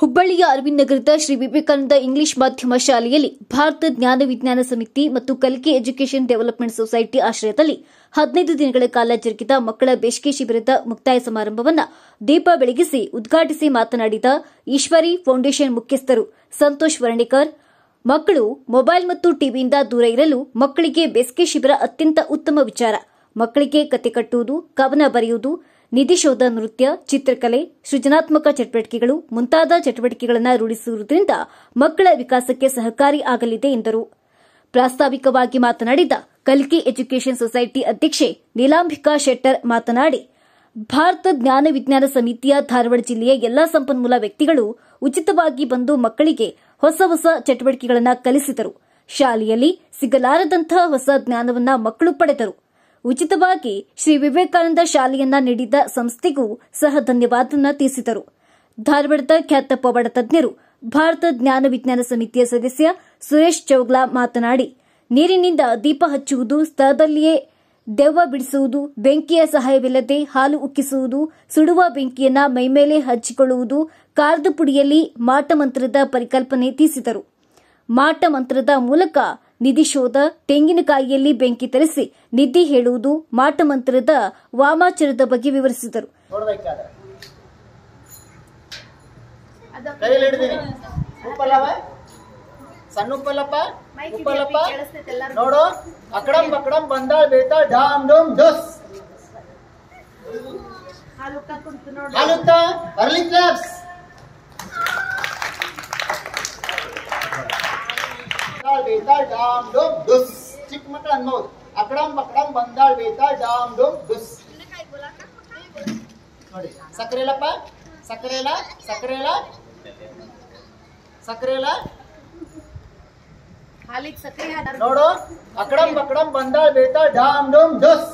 ಹುಬ್ಬಳ್ಳಿಯ ಅರವಿಂದ್ ನಗರದ ಶ್ರೀ ವಿವೇಕಾನಂದ ಇಂಗ್ಲಿಷ್ ಮಾಧ್ಯಮ ಶಾಲೆಯಲ್ಲಿ ಭಾರತ ಜ್ಞಾನ ವಿಜ್ಞಾನ ಸಮಿತಿ ಮತ್ತು ಕಲಿಕೆ ಎಜುಕೇಷನ್ ಡೆವಲಪ್ಮೆಂಟ್ ಸೊಸೈಟಿ ಆಶ್ರಯದಲ್ಲಿ ಹದಿನೈದು ದಿನಗಳ ಕಾಲ ಜರುಗಿದ ಮಕ್ಕಳ ಬೇಸಿಗೆ ಶಿಬಿರದ ಮುಕ್ತಾಯ ಸಮಾರಂಭವನ್ನು ದೀಪ ಬೆಳಗಿಸಿ ಉದ್ಘಾಟಿಸಿ ಮಾತನಾಡಿದ ಈಶ್ವರಿ ಫೌಂಡೇಶನ್ ಮುಖ್ಯಸ್ಥರು ಸಂತೋಷ್ ವರ್ಣಿಕರ್ ಮಕ್ಕಳು ಮೊಬೈಲ್ ಮತ್ತು ಟಿವಿಯಿಂದ ದೂರ ಇರಲು ಮಕ್ಕಳಿಗೆ ಬೇಸಿಗೆ ಶಿಬಿರ ಅತ್ಯಂತ ಉತ್ತಮ ವಿಚಾರ ಮಕ್ಕಳಿಗೆ ಕತೆ ಕಟ್ಟುವುದು ಕವನ ಬರೆಯುವುದು ನಿಧಿಶೋಧ ನೃತ್ಯ ಚಿತ್ರಕಲೆ ಸೃಜನಾತ್ಮಕ ಚಟುವಟಿಕೆಗಳು ಮುಂತಾದ ಚಟುವಟಿಕೆಗಳನ್ನು ರೂಢಿಸುವುದರಿಂದ ಮಕ್ಕಳ ವಿಕಾಸಕ್ಕೆ ಸಹಕಾರಿ ಆಗಲಿದೆ ಎಂದರು ಪ್ರಾಸ್ತಾವಿಕವಾಗಿ ಮಾತನಾಡಿದ ಕಲ್ಕಿ ಎಜುಕೇಷನ್ ಸೊಸೈಟಿ ಅಧ್ಯಕ್ಷೆ ನೀಲಾಂಬಿಕಾ ಶೆಟ್ಟರ್ ಮಾತನಾಡಿ ಭಾರತ ಜ್ಞಾನ ವಿಜ್ಞಾನ ಸಮಿತಿಯ ಧಾರವಾಡ ಜಿಲ್ಲೆಯ ಎಲ್ಲಾ ಸಂಪನ್ಮೂಲ ವ್ಯಕ್ತಿಗಳು ಉಚಿತವಾಗಿ ಬಂದು ಮಕ್ಕಳಿಗೆ ಹೊಸ ಹೊಸ ಚಟುವಟಿಕೆಗಳನ್ನು ಕಲಿಸಿದರು ಶಾಲೆಯಲ್ಲಿ ಸಿಗಲಾರದಂತಹ ಹೊಸ ಜ್ಞಾನವನ್ನ ಮಕ್ಕಳು ಪಡೆದರು ಉಚಿತವಾಗಿ ಶ್ರೀ ವಿವೇಕಾನಂದ ಶಾಲೆಯನ್ನ ನೀಡಿದ ಸಂಸ್ಥೆಗೂ ಸಹ ಧನ್ಯವಾದ ತಿಳಿಸಿದರು ಧಾರವಾಡದ ಖ್ಯಾತ ಪವಾಡ ತಜ್ಞರು ಭಾರತ ಜ್ಞಾನ ವಿಜ್ಞಾನ ಸಮಿತಿಯ ಸದಸ್ಯ ಸುರೇಶ್ ಚೌಗ್ಲಾ ಮಾತನಾಡಿ ನೀರಿನಿಂದ ದೀಪ ಹಚ್ಚುವುದು ಸ್ಥಳದಲ್ಲಿಯೇ ದೆವ್ವ ಬಿಡಿಸುವುದು ಬೆಂಕಿಯ ಸಹಾಯವಿಲ್ಲದೆ ಹಾಲು ಉಕ್ಕಿಸುವುದು ಸುಡುವ ಬೆಂಕಿಯನ್ನ ಮೈಮೇಲೆ ಹಚ್ಚಿಕೊಳ್ಳುವುದು ಕಾರದ ಪುಡಿಯಲ್ಲಿ ಮಾಟ ಮಂತ್ರದ ಪರಿಕಲ್ಪನೆ ತಿಳಿಸಿದರು ಮಾಟ ಮಂತ್ರದ ಮೂಲಕ ನಿಧಿ ಶೋಧ ತೆಂಗಿನಕಾಯಿಯಲ್ಲಿ ಬೆಂಕಿ ತರಿಸಿ ನಿಧಿ ಹೇಳುವುದು ಮಾಟ ಮಂತ್ರದ ವಾಮಾಚಾರದ ಬಗ್ಗೆ ವಿವರಿಸಿದರು ನೋಡ್ಬೇಕಾದ್ರೆ ಕೈಯಲ್ಲಿ ಹಿಡಿದೀನಿ ಉಪ್ಪಲ್ಲವ ಸಣ್ಣ ಉಪ್ಪಲ್ಲಪ್ಪ ಉಪ್ಪಲ್ಲಪ್ಪ ನೋಡು ಅಕಡಂ ಬಕಡಂ ಬಂದಾಳ್ ಬೀಳ್ತಾಳ್ ಡಾಮ್ ಡೋಮ್ ಡೋಸ್ ಹಾಲುತ್ತ ಅರ್ಲಿ ಕ್ಲಾಪ್ಸ್ ಬೀಳ್ತಾಳ್ ಡಾಮ್ ಡೋಮ್ ಡುಸ್ ಚಿಕ್ಕ ಮಕ್ಕಳು ಅನ್ಬೋದು ಅಕಡಂ ಬಕಡಂ ಬಂದಾಳ್ ಬೀಳ್ತಾಳ್ ಡಾಮ್ ಡೋಮ್ ಡುಸ್ ನೋಡಿ ಸಕ್ಕರೆ ಇಲ್ಲಪ್ಪ ಸಕ್ಕರೆ ಇಲ್ಲ ಸಕ್ಕರೆ ಇಲ್ಲ ಸಕ್ಕರೆ ಇಲ್ಲ ಹಾಲಿಗೆ ಸಕ್ಕರೆ ಹಾಕಿ ನೋಡು ಅಕಡಂ ಬಕಡಂ ಬಂದಾಳ್ ಬೀಳ್ತಾಳ್ ಡಾಮ್ ಡೋಮ್ ಡೋಸ್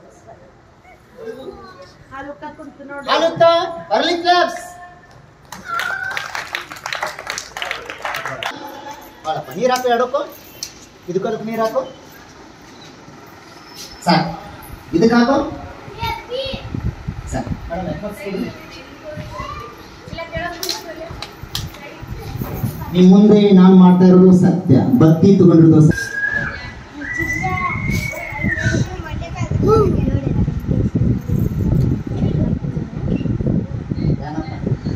ಹಾಲು ಕುಂತು ನೋಡಿ ಹಾಲುತ್ತ ಅರ್ಲಿ ಕ್ಲಾಪ್ಸ್ ಬಾಳಪ್ಪ ನೀರ್ ಹಾಕು ಎರಡಕ್ಕೂ ಇದಕ್ಕೂ ಅದಕ್ಕೆ ನೀರ್ ಹಾಕು ಸಾಕು ಇದಕ್ಕೆ ಹಾಕು ಸಾಕು ನಿಮ್ ಮುಂದೆ ನಾನು ಮಾಡ್ತಾ ಇರೋದು ಸತ್ಯ ಬತ್ತಿ ತಗೊಂಡಿರೋದು ಸತ್ಯ. ಏನಪ್ಪ?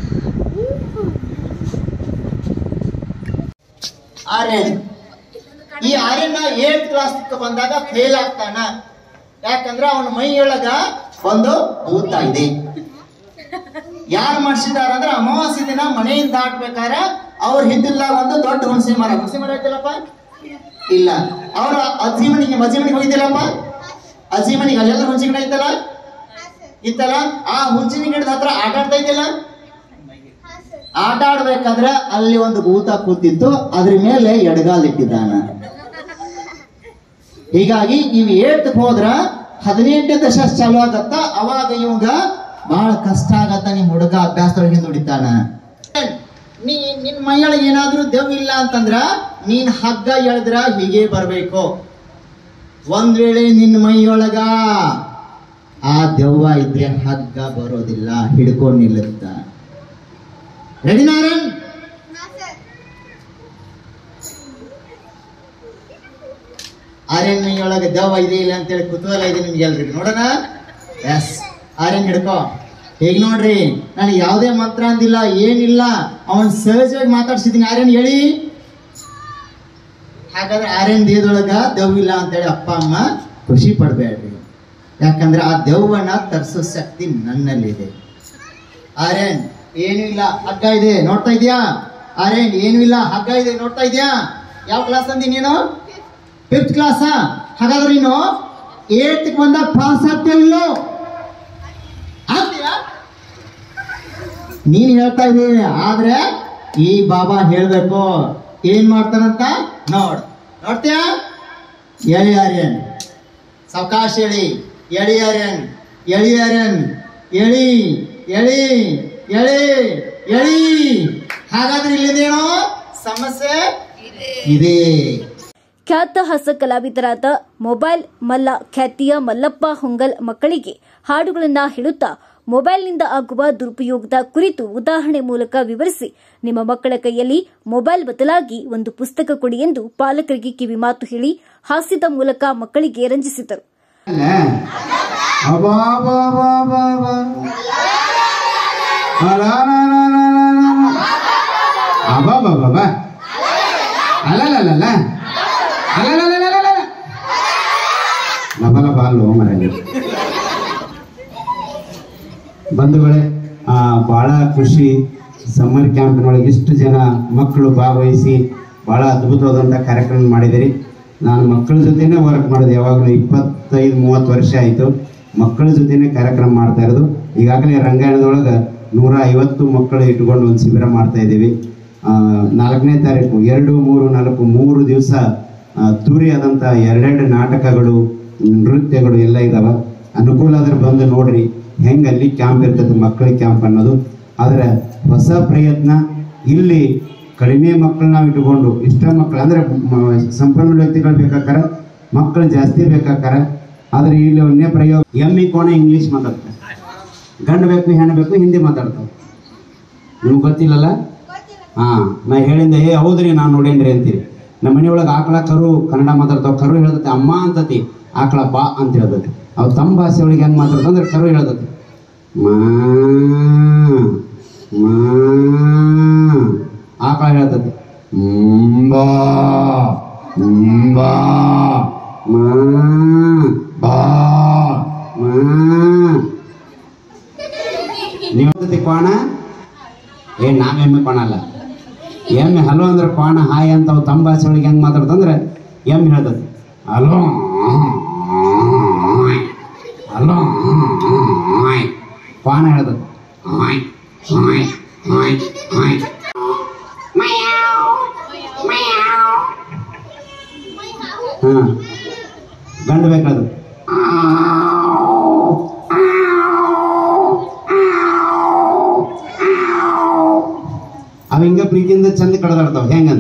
ಆರ್ಯನ್ ಈ ಆರ್ಯನ ಏಟ್ ಕ್ಲಾಸ್ ಬಂದಾಗ ಫೇಲ್ ಆಗ್ತಾನ ಯಾಕಂದ್ರೆ ಅವನ ಮೈಯೊಳಗ ಒಂದು ಭೂತ ಇದೆ ಯಾರು ಮಾಡಿಸಿದಾರ ಅಂದ್ರೆ ಅಮಾವಾಸ್ಯ ದಿನ ಮನೆಯಿಂದ ದಾಟ್ಬೇಕಾದ್ರೆ ಅವ್ರ ಹಿಂದಿಲ್ಲ ಒಂದು ದೊಡ್ಡ ಹುಣಸೆ ಮರ ಹುಣಸೆ ಮರ ಐತಿಲ್ಲಪ್ಪ ಇಲ್ಲ ಅವ್ರ ಅಜ್ಜಿ ಮನೆಗೆ ಮಜ್ಜಿ ಮನೆಗೆ ಹೋಗಿದ್ದಿಲ್ಲಪ್ಪ ಅಜ್ಜಿ ಮನೆಗೆ ಅಲ್ಲೆಲ್ಲ ಹುಣಸೆ ಗಿಡ ಐತಲ್ಲ ಇತ್ತಲ್ಲ ಆ ಹುಣಸಿನ ಗಿಡದ ಹತ್ರ ಆಟ ಆಡ್ತಾ ಇದ್ದಿಲ್ಲ ಆಟ ಆಡ್ಬೇಕಾದ್ರೆ ಅಲ್ಲಿ ಒಂದು ಭೂತ ಕೂತಿತ್ತು ಅದ್ರ ಮೇಲೆ ಎಡಗಾಲ್ ಇಟ್ಟಿದ್ದಾನ ಹೀಗಾಗಿ ಇವ್ ಏಟ್ ಹೋದ್ರ ಹದಿನೆಂಟನೇ ದಶ ಚಾಲು ಆಗತ್ತ ಅವಾಗ ಇವಂಗ ಬಹಳ ಕಷ್ಟ ಆಗತ್ತ ನಿಮ್ ಹುಡುಗ ಅಭ್ಯಾಸದೊಳಗೆ ನುಡಿತಾನ ನೀ ನಿನ್ ಮೈಯೊಳಗೆ ಏನಾದ್ರೂ ದೆವ್ ಇಲ್ಲ ಅಂತಂದ್ರ ನೀನ್ ಹಗ್ಗ ಎಳೆದ್ರ ಹೀಗೆ ಬರ್ಬೇಕು ಒಂದ್ ವೇಳೆ ನಿನ್ ಮೈಯೊಳಗ ಆ ದೆವ್ವ ಇದ್ರೆ ಹಗ್ಗ ಬರೋದಿಲ್ಲ ಹಿಡ್ಕೊಂಡ್ ನಿಲ್ಲುತ್ತ ರೆಡಿ ನಾರಾಯಣ್ ಆರ್ಯನ್ ಮೈಯೊಳಗೆ ದೆವ್ವ ಇದೆ ಇಲ್ಲ ಅಂತೇಳಿ ಕುತೂಹಲ ಇದೆ ನಿಮ್ಗೆ ಎಲ್ರಿಗೂ ನೋಡೋಣ ಎಸ್ ಆರ್ಯನ್ ಹಿಡ್ಕೋ ಹೇಗ್ ನೋಡ್ರಿ ನನಗೆ ಯಾವುದೇ ಮಂತ್ರ ಅಂದಿಲ್ಲ ಏನಿಲ್ಲ ಅವನ್ ಸಹಜವಾಗಿ ಮಾತಾಡ್ಸಿದೀನಿ ಆರ್ಯನ್ ಹೇಳಿ ಹಾಗಾದ್ರೆ ಆರ್ಯನ್ ದೇಹದೊಳಗ ದೆವ್ವ ಇಲ್ಲ ಅಂತೇಳಿ ಅಪ್ಪ ಅಮ್ಮ ಖುಷಿ ಪಡ್ಬೇಡ್ರಿ ಯಾಕಂದ್ರೆ ಆ ದೆವ್ವನ ತರ್ಸೋ ಶಕ್ತಿ ನನ್ನಲ್ಲಿದೆ ಆರ್ಯನ್ ಏನು ಇಲ್ಲ ಹಗ್ಗ ಇದೆ ನೋಡ್ತಾ ಇದೀಯಾ ಆರ್ಯನ್ ಏನು ಇಲ್ಲ ಹಗ್ಗ ಇದೆ ನೋಡ್ತಾ ಇದೀಯಾ ಯಾವ ಕ್ಲಾಸ್ ಅಂದಿ ನೀನು ಫಿಫ್ತ್ ಕ್ಲಾಸ್ ಹಾಗಾದ್ರೆ ನೀನು ಏಟ್ ಬಂದ ಪಾಸ್ ಆಗ್ತಿಲ್ಲ ಆಗ್ತೀಯಾ ನೀನ್ ಹೇಳ್ತಾ ಇದೀನಿ ಆದ್ರೆ ಈ ಬಾಬಾ ಹೇಳ್ಬೇಕು ಏನ್ ಮಾಡ್ತಾನಂತ ನೋಡ್ ನೋಡ್ತೀಯಾ ಎಳಿ ಆರ್ಯನ್ ಸಾವಕಾಶ ಎಳಿ ಎಳಿ ಆರ್ಯನ್ ಎಳಿ ಆರ್ಯನ್ ಎಳಿ ಎಳಿ ಎಳಿ ಎಳಿ ಹಾಗಾದ್ರೆ ಇಲ್ಲಿದೇನೋ ಸಮಸ್ಯೆ ಇದೆ ಖ್ಯಾತ ಹಾಸ್ಯ ಕಲಾವಿದರಾದ ಮೊಬೈಲ್ ಮಲ್ಲ ಖ್ಯಾತಿಯ ಮಲ್ಲಪ್ಪ ಹೊಂಗಲ್ ಮಕ್ಕಳಿಗೆ ಹಾಡುಗಳನ್ನು ಹೇಳುತ್ತಾ ಮೊಬೈಲ್ನಿಂದ ಆಗುವ ದುರುಪಯೋಗದ ಕುರಿತು ಉದಾಹರಣೆ ಮೂಲಕ ವಿವರಿಸಿ ನಿಮ್ಮ ಮಕ್ಕಳ ಕೈಯಲ್ಲಿ ಮೊಬೈಲ್ ಬದಲಾಗಿ ಒಂದು ಪುಸ್ತಕ ಕೊಡಿ ಎಂದು ಪಾಲಕರಿಗೆ ಕಿವಿಮಾತು ಹೇಳಿ ಹಾಸ್ಯದ ಮೂಲಕ ಮಕ್ಕಳಿಗೆ ರಂಜಿಸಿದರು ಅಲ್ಲ ಅಬಾಬಾಬಾಬಾಬಾ. ಅಲಾಲಾಲಾಲಾಲಾಲಾ. ಅಬಾಬಾಬಾಬಾ. ಅಲಲಲಲ. ಅಲಲಲಲಲಲ. ಲಬಲಬ ಅಲ್ಲೋ ಮರಲಿ ಬಂಧುಗಳೇ ಆ, ಬಹಳ ಖುಷಿ ಸಮ್ಮರ್ ಕ್ಯಾಂಪಿನೊಳಗೆ ಇಷ್ಟು ಜನ ಮಕ್ಕಳು ಭಾಗವಹಿಸಿ ಬಹಳ ಅದ್ಭುತವಾದಂಥ ಕಾರ್ಯಕ್ರಮ ಮಾಡಿದಿರಿ ನಾನು ಮಕ್ಕಳ ಜೊತೆನೇ ವರ್ಕ್ ಮಾಡೋದು ಯಾವಾಗಲೂ ಇಪ್ಪತ್ತೈದು ಮೂವತ್ತು ವರ್ಷ ಆಯಿತು ಮಕ್ಕಳ ಜೊತೆನೇ ಕಾರ್ಯಕ್ರಮ ಮಾಡ್ತಾ ಇರೋದು ಈಗಾಗಲೇ ರಂಗಾಯಣದೊಳಗೆ ನೂರ ಐವತ್ತು ಮಕ್ಕಳು ಇಟ್ಕೊಂಡು ಒಂದು ಶಿಬಿರ ಮಾಡ್ತಾ ಇದ್ದೀವಿ ಆ, ನಾಲ್ಕನೇ ತಾರೀಕು ಎರಡು ಮೂರು ನಾಲ್ಕು ಮೂರು ದಿವಸ ತೂರಿ ಆದಂಥ ಎರಡೆರಡು ನಾಟಕಗಳು ನೃತ್ಯಗಳು ಎಲ್ಲ ಇದಾವೆ ಅನುಕೂಲ ಆದ್ರೆ ಬಂದು ನೋಡ್ರಿ ಹೆಂಗೆ ಅಲ್ಲಿ ಕ್ಯಾಂಪ್ ಇರ್ತದೆ ಮಕ್ಕಳ ಕ್ಯಾಂಪ್ ಅನ್ನೋದು ಆದರೆ ಹೊಸ ಪ್ರಯತ್ನ ಇಲ್ಲಿ ಕಡಿಮೆ ಮಕ್ಕಳು ನಾವು ಇಟ್ಕೊಂಡು ಇಷ್ಟ ಮಕ್ಕಳು ಅಂದರೆ ಸಂಪನ್ಮೂಲ ವ್ಯಕ್ತಿಗಳು ಬೇಕಾಕಾರ ಮಕ್ಕಳು ಜಾಸ್ತಿ ಬೇಕಾಕಾರ ಆದರೆ ಇಲ್ಲಿ ಒಂದೇ ಪ್ರಯೋಗ ಎಮ್ಮಿ ಕೋಣ ಇಂಗ್ಲೀಷ್ ಮಾತಾಡ್ತಾರೆ ಗಂಡು ಬೇಕು ಹೆಣ್ಣು ಬೇಕು ಹಿಂದಿ ಮಾತಾಡ್ತಾವೆ ನಿಮ್ಗೆ ಗೊತ್ತಿಲ್ಲಲ್ಲ ಹಾಂ ನಾ ಹೇಳಿಂದ ಏ ಹೌದ್ರಿ ನಾನು ನೋಡೇನ್ರಿ ಅಂತೀರಿ ನಮ್ಮ ಮನೆಯೊಳಗೆ ಆಕಳ ಕರು ಕನ್ನಡ ಮಾತಾಡ್ತಾವ ಕರು ಹೇಳ್ತತಿ ಅಮ್ಮ ಅಂತತಿ ಆಕಳ ಬಾ ಅಂತ ಹೇಳ್ತತಿ ಅವು ತಮ್ಮ ಭಾಷೆ ಒಳಗೆ ಹೆಂಗೆ ಮಾತಾಡ್ತಾವ ಅಂದ್ರೆ ಕರು ಹೇಳ್ತತಿ ಮಾ ಮಾ ಆಕಳ ಹೇಳ್ತತಿ ಮುಂಬಾ ಮುಂಬಾ ಮಾ ಬಾ ಮಾ ನೀವು ಹೇಳ್ತತಿ ಕೋಣ ಏ ನಾವೆಮ್ಮೆ ಕೋಣ ಅಲ್ಲ ಎಮ್ಮೆ ಹಲೋ ಅಂದ್ರೆ ಕೋಣ ಹಾಯ್ ಅಂತ ಅವು ತಮ್ಮ ಭಾಷೆ ಒಳಗೆ ಹೆಂಗೆ ಮಾತಾಡ್ತಂದ್ರೆ ಎಮ್ಮೆ ಹೇಳ್ತತಿ ಹಲೋ ಹಲೋ ಕೋಣ ಹೇಳ್ತತಿ ಹಾಯ್ ಹಾಯ್ ಹಾಯ್ ಹಾಯ್ ಹಾಂ ಗಂಡು ಬೇಕಾದ್ರು ಅವ ಹಿಂಗ ಪ್ರೀತಿಯಿಂದ ಚಂದ ಕಡದಾಡ್ತಾವ ಹೆಂಗಂತ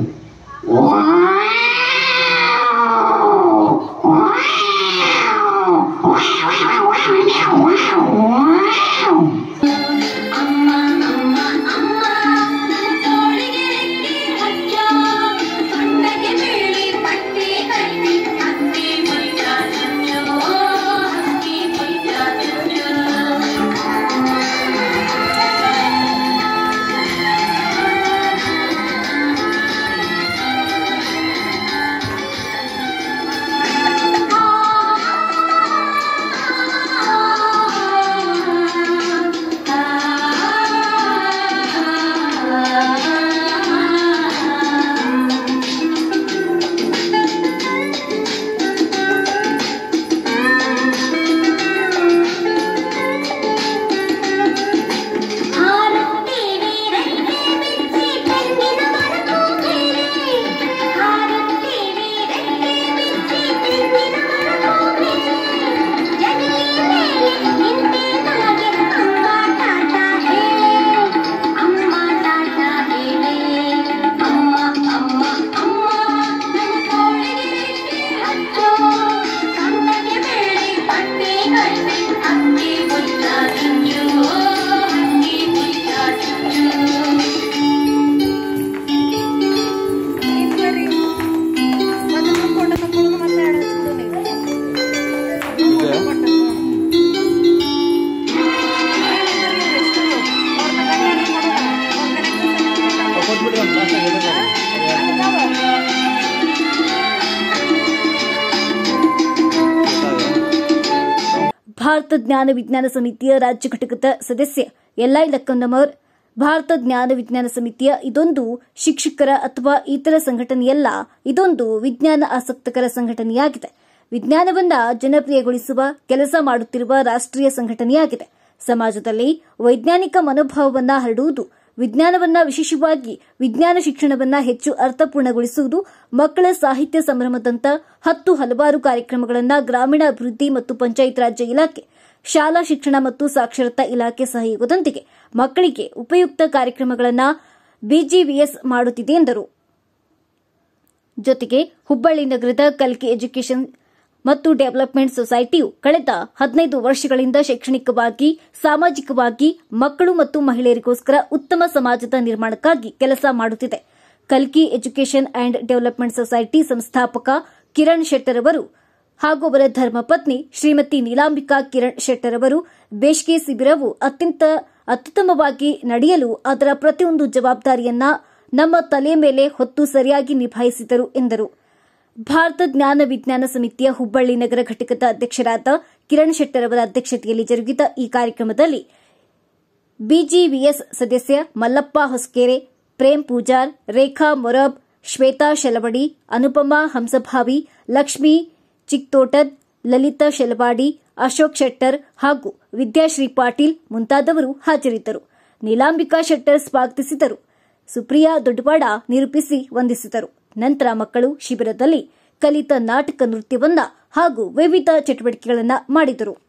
ಭಾರತ ಜ್ಞಾನ ವಿಜ್ಞಾನ ಸಮಿತಿಯ ರಾಜ್ಯ ಘಟಕದ ಸದಸ್ಯ ಎಲ್ಐ ಲಕ್ಕನ್ನಮರ್ ಭಾರತ ಜ್ಞಾನ ವಿಜ್ಞಾನ ಸಮಿತಿಯ ಇದೊಂದು ಶಿಕ್ಷಕರ ಅಥವಾ ಇತರ ಸಂಘಟನೆಯಲ್ಲ ಇದೊಂದು ವಿಜ್ಞಾನ ಆಸಕ್ತಕರ ಸಂಘಟನೆಯಾಗಿದೆ ವಿಜ್ಞಾನವನ್ನ ಜನಪ್ರಿಯಗೊಳಿಸುವ ಕೆಲಸ ಮಾಡುತ್ತಿರುವ ರಾಷ್ಟ್ರೀಯ ಸಂಘಟನೆಯಾಗಿದೆ ಸಮಾಜದಲ್ಲಿ ವೈಜ್ಞಾನಿಕ ಮನೋಭಾವವನ್ನ ಹರಡುವುದು ವಿಜ್ಞಾನವನ್ನ ವಿಶೇಷವಾಗಿ ವಿಜ್ಞಾನ ಶಿಕ್ಷಣವನ್ನ ಹೆಚ್ಚು ಅರ್ಥಪೂರ್ಣಗೊಳಿಸುವುದು ಮಕ್ಕಳ ಸಾಹಿತ್ಯ ಸಂಭ್ರಮದಂತ ಹತ್ತು ಹಲವಾರು ಕಾರ್ಯಕ್ರಮಗಳನ್ನು ಗ್ರಾಮೀಣಾಭಿವೃದ್ಧಿ ಮತ್ತು ಪಂಚಾಯತ್ ರಾಜ್ಯ ಇಲಾಖೆ ಶಾಲಾ ಶಿಕ್ಷಣ ಮತ್ತು ಸಾಕ್ಷರತಾ ಇಲಾಖೆ ಸಹಯೋಗದೊಂದಿಗೆ ಮಕ್ಕಳಿಗೆ ಉಪಯುಕ್ತ ಕಾರ್ಯಕ್ರಮಗಳನ್ನು ಬಿಜಿವಿಎಸ್ ಮಾಡುತ್ತಿದೆ ಎಂದರು ಜೊತೆಗೆ ಹುಬ್ಬಳ್ಳಿ ನಗರದ ಕಲ್ಕಿ ಎಜುಕೇಷನ್ ಮತ್ತು ಡೆವಲಪ್ಮೆಂಟ್ ಸೊಸೈಟಿಯು ಕಳೆದ ಹದಿನೈದು ವರ್ಷಗಳಿಂದ ಶೈಕ್ಷಣಿಕವಾಗಿ ಸಾಮಾಜಿಕವಾಗಿ ಮಕ್ಕಳು ಮತ್ತು ಮಹಿಳೆಯರಿಗೋಸ್ಕರ ಉತ್ತಮ ಸಮಾಜದ ನಿರ್ಮಾಣಕ್ಕಾಗಿ ಕೆಲಸ ಮಾಡುತ್ತಿದೆ ಕಲ್ಕಿ ಎಜುಕೇಷನ್ ಅಂಡ್ ಡೆವಲಪ್ಮೆಂಟ್ ಸೊಸೈಟಿ ಸಂಸ್ಥಾಪಕ ಕಿರಣ್ ಶೆಟ್ಟರ್ ಅವರು ಹಾಗೂ ಅವರ ಧರ್ಮಪತ್ನಿ ಶ್ರೀಮತಿ ನೀಲಾಂಬಿಕಾ ಕಿರಣ್ ಶೆಟ್ಟರ್ ಅವರು ಬೇಸಿಗೆ ಶಿಬಿರವು ಅತ್ಯಂತ ಅತ್ಯುತ್ತಮವಾಗಿ ನಡೆಯಲು ಅದರ ಪ್ರತಿಯೊಂದು ಜವಾಬ್ದಾರಿಯನ್ನ ನಮ್ಮ ತಲೆಯ ಮೇಲೆ ಹೊತ್ತು ಸರಿಯಾಗಿ ನಿಭಾಯಿಸಿದರು ಎಂದರು ಭಾರತ ಜ್ಞಾನ ವಿಜ್ಞಾನ ಸಮಿತಿಯ ಹುಬ್ಬಳ್ಳಿ ನಗರ ಘಟಕದ ಅಧ್ಯಕ್ಷರಾದ ಕಿರಣ್ ಶೆಟ್ಟರ್ ಅವರ ಅಧ್ಯಕ್ಷತೆಯಲ್ಲಿ ಜರುಗಿದ ಈ ಕಾರ್ಯಕ್ರಮದಲ್ಲಿ ಬಿಜಿವಿಎಸ್ ಸದಸ್ಯ ಮಲ್ಲಪ್ಪ ಹೊಸಕೆರೆ ಪ್ರೇಮ್ ಪೂಜಾರ್ ರೇಖಾ ಮೊರಬ್ ಶ್ವೇತಾ ಶೆಲವಡಿ ಅನುಪಮಾ ಹಂಸಭಾವಿ ಲಕ್ಷ್ಮೀ ಚಿಕ್ತೋಟದ್ ಲಲಿತಾ ಶೆಲವಾಡಿ ಅಶೋಕ್ ಶೆಟ್ಟರ್ ಹಾಗೂ ವಿದ್ಯಾಶ್ರೀ ಪಾಟೀಲ್ ಮುಂತಾದವರು ಹಾಜರಿದ್ದರು ನೀಲಾಂಬಿಕಾ ಶೆಟ್ಟರ್ ಸ್ವಾಗತಿಸಿದರು ಸುಪ್ರಿಯಾ ದೊಡ್ಡವಾಡ ನಿರೂಪಿಸಿ ವಂದಿಸಿದರು ನಂತರ ಮಕ್ಕಳು ಶಿಬಿರದಲ್ಲಿ ಕಲಿತ ನಾಟಕ ನೃತ್ಯವನ್ನ ಹಾಗೂ ವಿವಿಧ ಚಟುವಟಿಕೆಗಳನ್ನು ಮಾಡಿದರು